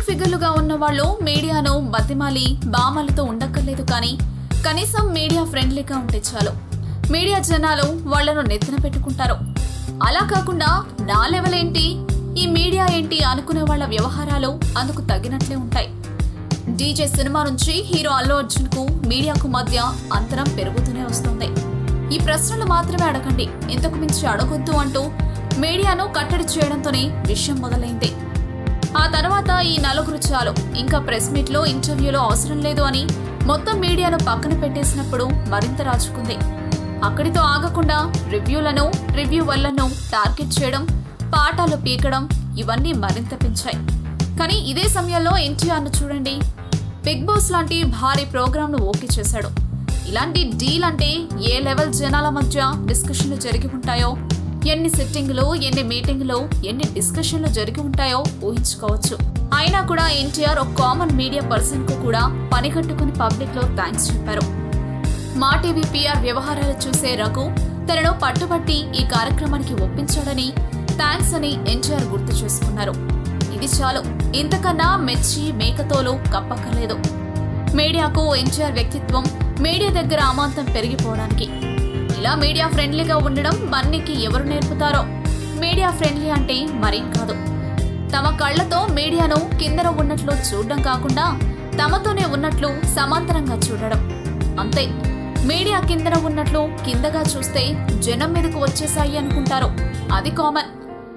ఫిగర్లుగా ఉన్న వాళ్ళు మీడియాను బతిమాలి బామలతో ఉండక్కర్లేదు కానీ కనీసం మీడియా ఫ్రెండ్లీగా ఉంటే చాలు మీడియా జనాలు వాళ్లను నెత్తిన పెట్టుకుంటారు అలా కాకుండా నా లెవెల్ ఏంటి ఈ మీడియా ఏంటి అనుకునే వాళ్ళ వ్యవహారాలు అందుకు తగినట్లే ఉంటాయి డీజే సినిమా నుంచి హీరో అల్లు అర్జున్ కు మీడియాకు మధ్య అంతరం పెరుగుతూనే వస్తుంది ఈ ప్రశ్నలు మాత్రమే అడగండి ఇంతకు మించి అడగొద్దు అంటూ మీడియాను కట్టడి చేయడంతోనే విషయం మొదలైంది ఆ తర్వాత ఈ నలుగురు చాలు ఇంకా ప్రెస్ మీట్ లో ఇంటర్వ్యూలో అవసరం లేదు అని మొత్తం మీడియాను పక్కన పెట్టేసినప్పుడు మరింత రాచుకుంది అక్కడితో ఆగకుండా రివ్యూలను రివ్యూ వల్లను టార్గెట్ చేయడం పాఠాలు పీకడం ఇవన్నీ మరింత పెంచాయి కానీ ఇదే సమయంలో ఎన్టీఆర్ను చూడండి బిగ్ బాస్ లాంటి భారీ ప్రోగ్రామ్ ను ఓకే చేశాడు ఇలాంటి డీల్ అంటే ఏ లెవెల్ జనాల మధ్య డిస్కషన్లు జరిగి ఉంటాయో ఎన్ని సిట్టింగ్లు ఎన్ని మీటింగ్లు ఎన్ని డిస్కషన్లు జరిగి ఉంటాయో ఊహించుకోవచ్చు అయినా కూడా ఎన్టీఆర్ ఒక కామన్ మీడియా పర్సన్ కు కూడా పని కట్టుకుని పబ్లిక్ లో థ్యాంక్స్ చెప్పారు మా టీవీ పిఆర్ వ్యవహారాలు చూసే రఘు తనను పట్టుబట్టి ఈ కార్యక్రమానికి ఒప్పించాడని థ్యాంక్స్ అని ఎన్టీఆర్ గుర్తు చేసుకున్నారు ఇది చాలు ఇంతకన్నా మెచ్చి మేకతోలు కప్పక్కర్లేదు మీడియాకు ఎన్టీఆర్ వ్యక్తిత్వం మీడియా దగ్గర అమాంతం పెరిగిపోవడానికి ఇలా మీడియా ఫ్రెండ్లీగా ఉండడం బన్నీకి ఎవరు నేర్పుతారో మీడియా ఫ్రెండ్లీ అంటే మరేం కాదు తమ కళ్లతో మీడియాను కిందన ఉన్నట్లు చూడడం కాకుండా తమతోనే ఉన్నట్లు సమాంతరంగా చూడడం అంతే మీడియా కిందన ఉన్నట్లు కిందగా చూస్తే జనం మీదకు వచ్చేసాయి అనుకుంటారు అది కామన్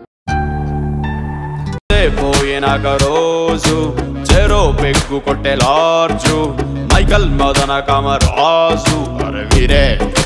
పోయినాక రోజు చెరో పెగ్గు కొట్టె లార్జు మైకల్ మదన కమరాజు అరే వీరే